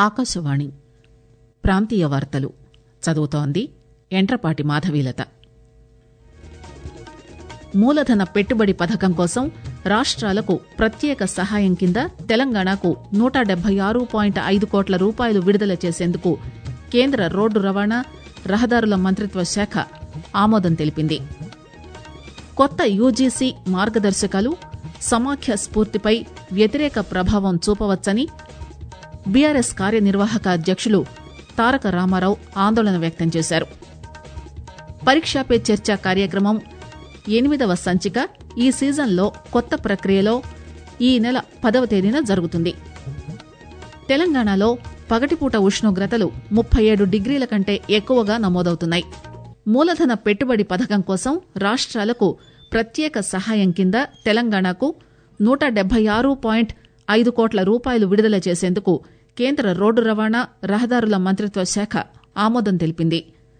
ఆకాశవాణి ప్రాంతీయ వార్తలు చదువుతోంది ఎంట్రపాటి మాధవీలత మూలధన పెట్టుబడి పథకం కోసం రాష్ట్రాలకు ప్రత్యేక సహాయం కింద తెలంగాణకు నూట డెబ్బై ఆరు పాయింట్ ఐదు కోట్ల రూపాయలు విడుదల చేసేందుకు కేంద్ర రోడ్డు రవాణా రహదారుల మంత్రిత్వ శాఖ ఆమోదం తెలిపింది కొత్త యూజీసీ మార్గదర్శకాలు సమాఖ్య స్ఫూర్తిపై వ్యతిరేక ప్రభావం చూపవచ్చని బీఆర్ఎస్ కార్యనిర్వాహక అధ్యక్షులు తారక రామారావు ఆందోళన వ్యక్తం చేశారు పరీక్షా పే చర్చ కార్యక్రమం ఎనిమిదవ సంచిక ఈ సీజన్లో కొత్త ప్రక్రియలో ఈ నెల పదవ తేదీన జరుగుతుంది తెలంగాణలో పగటిపూట ఉష్ణోగ్రతలు ముప్పై ఏడు డిగ్రీల కంటే ఎక్కువగా నమోదవుతున్నాయి మూలధన పెట్టుబడి పథకం కోసం రాష్ట్రాలకు ప్రత్యేక సహాయం కింద తెలంగాణకు నూట డెబ్బై ఆరు పాయింట్ ఐదు కోట్ల రూపాయలు విడుదల చేసేందుకు కేంద్ర రోడ్డు రవాణా రహదారుల మంత్రిత్వ శాఖ ఆమోదం తెలిపింది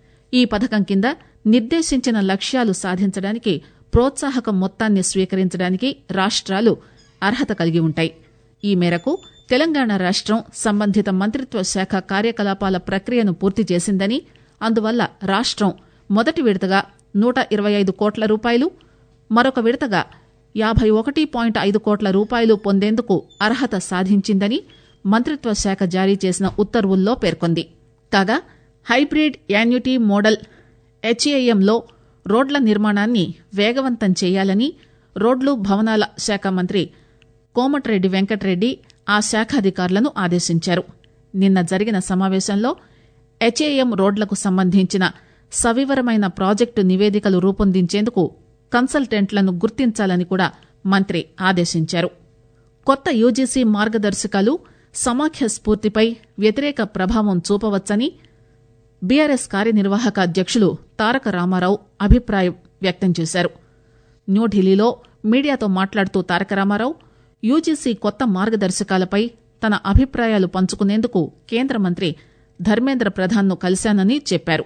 ఈ పథకం కింద నిర్దేశించిన లక్ష్యాలు సాధించడానికి ప్రోత్సాహక మొత్తాన్ని స్వీకరించడానికి రాష్ట్రాలు అర్హత కలిగి ఉంటాయి ఈ మేరకు తెలంగాణ రాష్ట్రం సంబంధిత మంత్రిత్వ శాఖ కార్యకలాపాల ప్రక్రియను పూర్తి చేసిందని అందువల్ల రాష్ట్రం మొదటి విడతగా నూట ఇరవై ఐదు కోట్ల రూపాయలు మరొక విడతగా యాభై ఒకటి పాయింట్ ఐదు కోట్ల రూపాయలు పొందేందుకు అర్హత సాధించిందని మంత్రిత్వ శాఖ జారీ చేసిన ఉత్తర్వుల్లో పేర్కొంది కాగా హైబ్రిడ్ యాన్యుటీ మోడల్ హెచ్ఏఎంలో రోడ్ల నిర్మాణాన్ని వేగవంతం చేయాలని రోడ్లు భవనాల శాఖ మంత్రి కోమటిరెడ్డి వెంకటరెడ్డి ఆ శాఖాధికారులను ఆదేశించారు నిన్న జరిగిన సమావేశంలో హెచ్ఏఎం రోడ్లకు సంబంధించిన సవివరమైన ప్రాజెక్టు నివేదికలు రూపొందించేందుకు కన్సల్టెంట్లను గుర్తించాలని కూడా మంత్రి ఆదేశించారు కొత్త యూజీసీ మార్గదర్శకాలు సమాఖ్య స్ఫూర్తిపై వ్యతిరేక ప్రభావం చూపవచ్చని బీఆర్ఎస్ కార్యనిర్వాహక అధ్యక్షులు తారక రామారావు అభిప్రాయం వ్యక్తం చేశారు న్యూఢిల్లీలో మీడియాతో మాట్లాడుతూ తారక రామారావు యూజీసీ కొత్త మార్గదర్శకాలపై తన అభిప్రాయాలు పంచుకునేందుకు కేంద్ర మంత్రి ధర్మేంద్ర ప్రధాన్ను కలిశానని చెప్పారు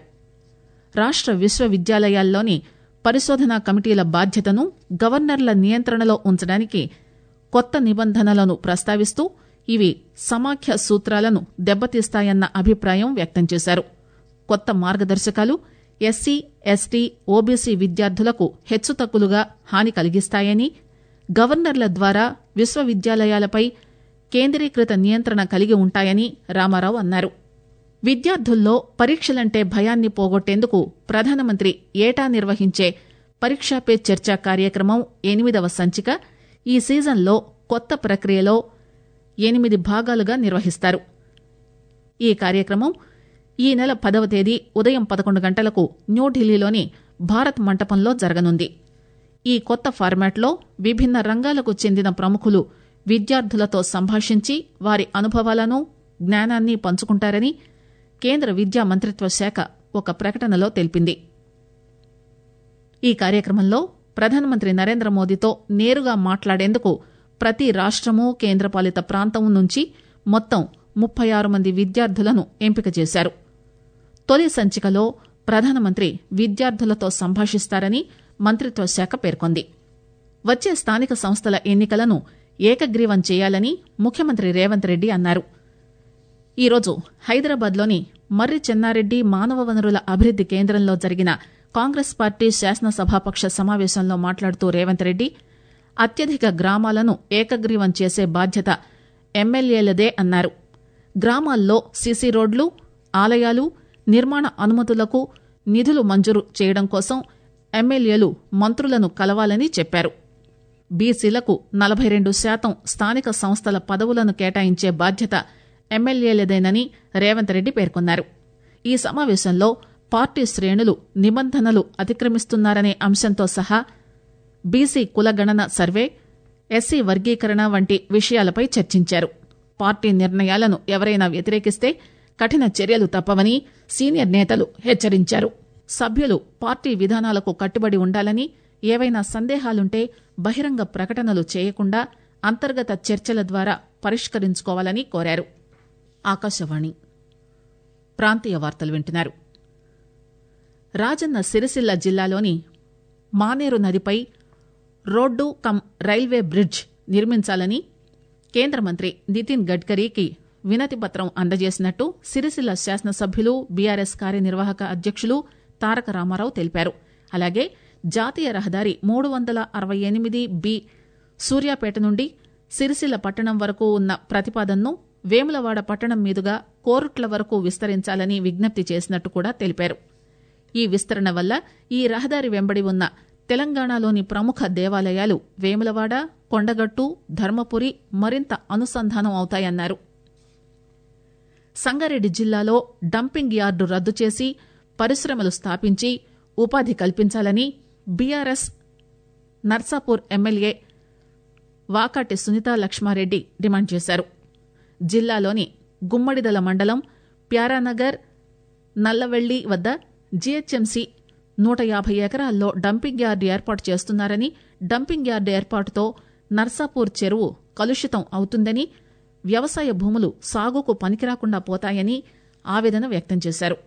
రాష్ట విశ్వవిద్యాలయాల్లోని పరిశోధనా కమిటీల బాధ్యతను గవర్నర్ల నియంత్రణలో ఉంచడానికి కొత్త నిబంధనలను ప్రస్తావిస్తూ ఇవి సమాఖ్య సూత్రాలను దెబ్బతీస్తాయన్న అభిప్రాయం వ్యక్తం చేశారు కొత్త మార్గదర్శకాలు ఎస్సీ ఎస్టీ ఓబీసీ విద్యార్థులకు హెచ్చుతక్కులుగా హాని కలిగిస్తాయని గవర్నర్ల ద్వారా విశ్వవిద్యాలయాలపై కేంద్రీకృత నియంత్రణ కలిగి ఉంటాయని రామారావు అన్నారు విద్యార్థుల్లో పరీక్షలంటే భయాన్ని పోగొట్టేందుకు ప్రధానమంత్రి ఏటా నిర్వహించే పరీక్షా పే చర్చ కార్యక్రమం ఎనిమిదవ సంచిక ఈ సీజన్లో కొత్త ప్రక్రియలో ఎనిమిది భాగాలుగా నిర్వహిస్తారు ఈ కార్యక్రమం ఈ నెల పదవ తేదీ ఉదయం పదకొండు గంటలకు న్యూఢిల్లీలోని భారత్ మంటపంలో జరగనుంది ఈ కొత్త ఫార్మాట్లో విభిన్న రంగాలకు చెందిన ప్రముఖులు విద్యార్థులతో సంభాషించి వారి అనుభవాలను జ్ఞానాన్ని పంచుకుంటారని కేంద్ర విద్యా మంత్రిత్వ శాఖ ఒక ప్రకటనలో తెలిపింది ఈ కార్యక్రమంలో ప్రధానమంత్రి నరేంద్ర మోదీతో నేరుగా మాట్లాడేందుకు ప్రతి రాష్టము కేంద్రపాలిత ప్రాంతం నుంచి మొత్తం ముప్పై ఆరు మంది విద్యార్థులను ఎంపిక చేశారు తొలి సంచికలో ప్రధానమంత్రి విద్యార్థులతో సంభాషిస్తారని మంత్రిత్వ శాఖ పేర్కొంది వచ్చే స్థానిక సంస్థల ఎన్నికలను ఏకగ్రీవం చేయాలని ముఖ్యమంత్రి రేవంత్ రెడ్డి అన్నారు ఈరోజు హైదరాబాద్లోని మర్రి చెన్నారెడ్డి మానవ వనరుల అభివృద్ది కేంద్రంలో జరిగిన కాంగ్రెస్ పార్టీ శాసనసభాపక్ష సమావేశంలో మాట్లాడుతూ రేవంత్ రెడ్డి అత్యధిక గ్రామాలను ఏకగ్రీవం చేసే బాధ్యత ఎమ్మెల్యేలదే అన్నారు గ్రామాల్లో సీసీ రోడ్లు ఆలయాలు నిర్మాణ అనుమతులకు నిధులు మంజూరు చేయడం కోసం ఎమ్మెల్యేలు మంత్రులను కలవాలని చెప్పారు బీసీలకు నలభై రెండు శాతం స్థానిక సంస్థల పదవులను కేటాయించే బాధ్యత ఎమ్మెల్యేలదేనని రేవంత్ రెడ్డి పేర్కొన్నారు ఈ సమావేశంలో పార్టీ శ్రేణులు నిబంధనలు అతిక్రమిస్తున్నారనే అంశంతో సహా బీసీ కులగణన సర్వే ఎస్సీ వర్గీకరణ వంటి విషయాలపై చర్చించారు పార్టీ నిర్ణయాలను ఎవరైనా వ్యతిరేకిస్తే కఠిన చర్యలు తప్పవని సీనియర్ నేతలు హెచ్చరించారు సభ్యులు పార్టీ విధానాలకు కట్టుబడి ఉండాలని ఏవైనా సందేహాలుంటే బహిరంగ ప్రకటనలు చేయకుండా అంతర్గత చర్చల ద్వారా పరిష్కరించుకోవాలని కోరారు ఆకాశవాణి ప్రాంతీయ వార్తలు వింటున్నారు రాజన్న సిరిసిల్ల జిల్లాలోని మానేరు నదిపై రోడ్డు కమ్ రైల్వే బ్రిడ్జ్ నిర్మించాలని కేంద్ర మంత్రి నితిన్ గడ్కరీకి వినతి పత్రం అందజేసినట్టు సిరిసిల్ల శాసనసభ్యులు బీఆర్ఎస్ కార్యనిర్వాహక అధ్యక్షులు తారక రామారావు తెలిపారు అలాగే జాతీయ రహదారి మూడు వందల అరవై ఎనిమిది బి సూర్యాపేట నుండి సిరిసిల్ల పట్టణం వరకు ఉన్న ప్రతిపాదనను వేములవాడ పట్టణం మీదుగా కోరుట్ల వరకు విస్తరించాలని విజ్ఞప్తి చేసినట్టు కూడా తెలిపారు ఈ విస్తరణ వల్ల ఈ రహదారి వెంబడి ఉన్న తెలంగాణలోని ప్రముఖ దేవాలయాలు వేములవాడ కొండగట్టు ధర్మపురి మరింత అనుసంధానం అవుతాయన్నారు సంగారెడ్డి జిల్లాలో డంపింగ్ యార్డు రద్దు చేసి పరిశ్రమలు స్థాపించి ఉపాధి కల్పించాలని BRS Narsapur MLA Vakati Sunitha Lakshmareddy demand చేశారు జిల్లాలోని గుమ్మడిదల మండలం ప్యారానగర్ నల్లవెల్లి వద్ద జీహెచ్ఎంసీ నూట యాభై ఎకరాల్లో డంపింగ్ యార్డు ఏర్పాటు చేస్తున్నారని డంపింగ్ యార్డు ఏర్పాటుతో నర్సాపూర్ చెరువు కలుషితం అవుతుందని వ్యవసాయ భూములు సాగుకు పనికిరాకుండా పోతాయని ఆవేదన వ్యక్తం చేశారు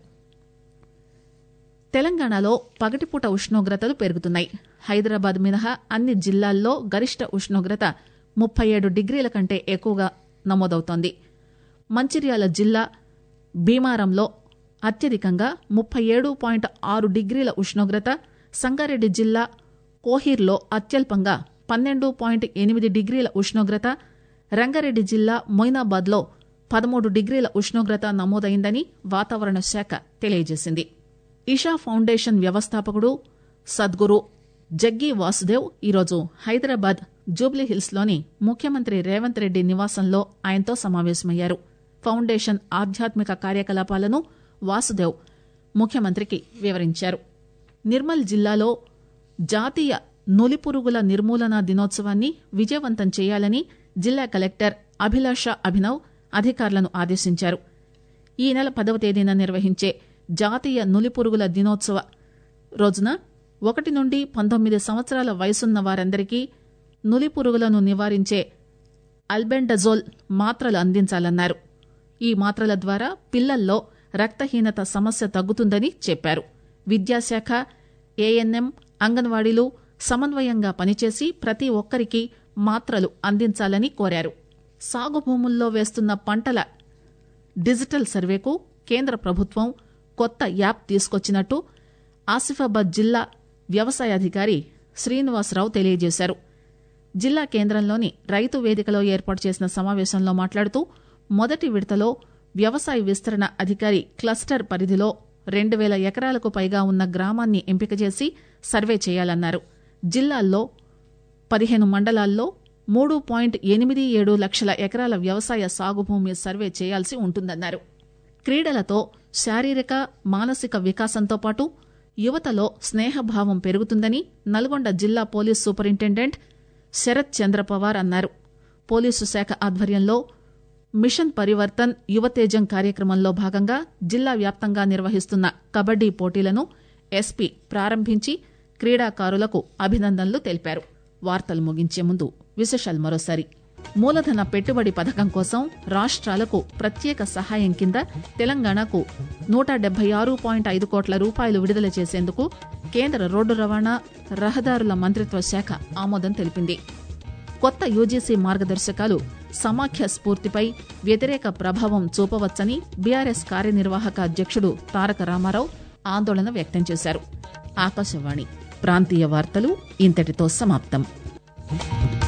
తెలంగాణలో పగటిపూట ఉష్ణోగ్రతలు పెరుగుతున్నాయి హైదరాబాద్ మినహా అన్ని జిల్లాల్లో గరిష్ట ఉష్ణోగ్రత ముప్పై ఏడు డిగ్రీల కంటే ఎక్కువగా నమోదవుతోంది మంచిర్యాల జిల్లా భీమారంలో అత్యధికంగా ముప్పై ఏడు పాయింట్ ఆరు డిగ్రీల ఉష్ణోగ్రత సంగారెడ్డి జిల్లా కోహీర్లో అత్యల్పంగా పన్నెండు పాయింట్ ఎనిమిది డిగ్రీల ఉష్ణోగ్రత రంగారెడ్డి జిల్లా మొయినాబాద్లో పదమూడు డిగ్రీల ఉష్ణోగ్రత నమోదైందని వాతావరణ శాఖ తెలియజేసింది ఇషా ఫౌండేషన్ వ్యవస్థాపకుడు సద్గురు జగ్గి వాసుదేవ్ ఈరోజు హైదరాబాద్ జూబ్లీహిల్స్లోని ముఖ్యమంత్రి రేవంత్ రెడ్డి నివాసంలో ఆయనతో సమావేశమయ్యారు ఫౌండేషన్ ఆధ్యాత్మిక కార్యకలాపాలను వాసుదేవ్ ముఖ్యమంత్రికి వివరించారు నిర్మల్ జిల్లాలో జాతీయ నులిపురుగుల నిర్మూలన దినోత్సవాన్ని విజయవంతం చేయాలని జిల్లా కలెక్టర్ అభిలాష అభినవ్ అధికారులను ఆదేశించారు ఈ నెల పదవ తేదీన నిర్వహించే జాతీయ నులిపురుగుల దినోత్సవ రోజున ఒకటి నుండి పంతొమ్మిది సంవత్సరాల వయసున్న వారందరికీ నులిపురుగులను నివారించే అల్బెండజోల్ మాత్రలు అందించాలన్నారు ఈ మాత్రల ద్వారా పిల్లల్లో రక్తహీనత సమస్య తగ్గుతుందని చెప్పారు విద్యాశాఖ ఏఎన్ఎం అంగన్వాడీలు సమన్వయంగా పనిచేసి ప్రతి ఒక్కరికి మాత్రలు అందించాలని కోరారు సాగు భూముల్లో వేస్తున్న పంటల డిజిటల్ సర్వేకు కేంద్ర ప్రభుత్వం కొత్త యాప్ తీసుకొచ్చినట్టు ఆసిఫాబాద్ జిల్లా వ్యవసాయాధికారి శ్రీనివాసరావు తెలియజేశారు జిల్లా కేంద్రంలోని రైతు వేదికలో ఏర్పాటు చేసిన సమావేశంలో మాట్లాడుతూ మొదటి విడతలో వ్యవసాయ విస్తరణ అధికారి క్లస్టర్ పరిధిలో రెండు వేల ఎకరాలకు పైగా ఉన్న గ్రామాన్ని ఎంపిక చేసి సర్వే చేయాలన్నారు జిల్లాల్లో పదిహేను మండలాల్లో మూడు పాయింట్ ఎనిమిది ఏడు లక్షల ఎకరాల వ్యవసాయ సాగు భూమి సర్వే చేయాల్సి ఉంటుందన్నారు క్రీడలతో శారీరక మానసిక వికాసంతో పాటు యువతలో స్నేహభావం పెరుగుతుందని నల్గొండ జిల్లా పోలీస్ సూపరింటెండెంట్ శరత్ చంద్ర పవార్ అన్నారు పోలీసు శాఖ ఆధ్వర్యంలో మిషన్ పరివర్తన్ యువతేజం కార్యక్రమంలో భాగంగా జిల్లా వ్యాప్తంగా నిర్వహిస్తున్న కబడ్డీ పోటీలను ఎస్పీ ప్రారంభించి క్రీడాకారులకు అభినందనలు తెలిపారు వార్తలు ముగించే ముందు విశేషాలు మరోసారి మూలధన పెట్టుబడి పథకం కోసం రాష్ట్రాలకు ప్రత్యేక సహాయం కింద తెలంగాణకు నూట డెబ్బై ఆరు పాయింట్ ఐదు కోట్ల రూపాయలు విడుదల చేసేందుకు కేంద్ర రోడ్డు రవాణా రహదారుల మంత్రిత్వ శాఖ ఆమోదం తెలిపింది కొత్త యూజీసీ మార్గదర్శకాలు సమాఖ్య స్ఫూర్తిపై వ్యతిరేక ప్రభావం చూపవచ్చని బీఆర్ఎస్ కార్యనిర్వాహక అధ్యక్షుడు తారక రామారావు ఆందోళన వ్యక్తం చేశారు ఆకాశవాణి ప్రాంతీయ వార్తలు ఇంతటితో సమాప్తం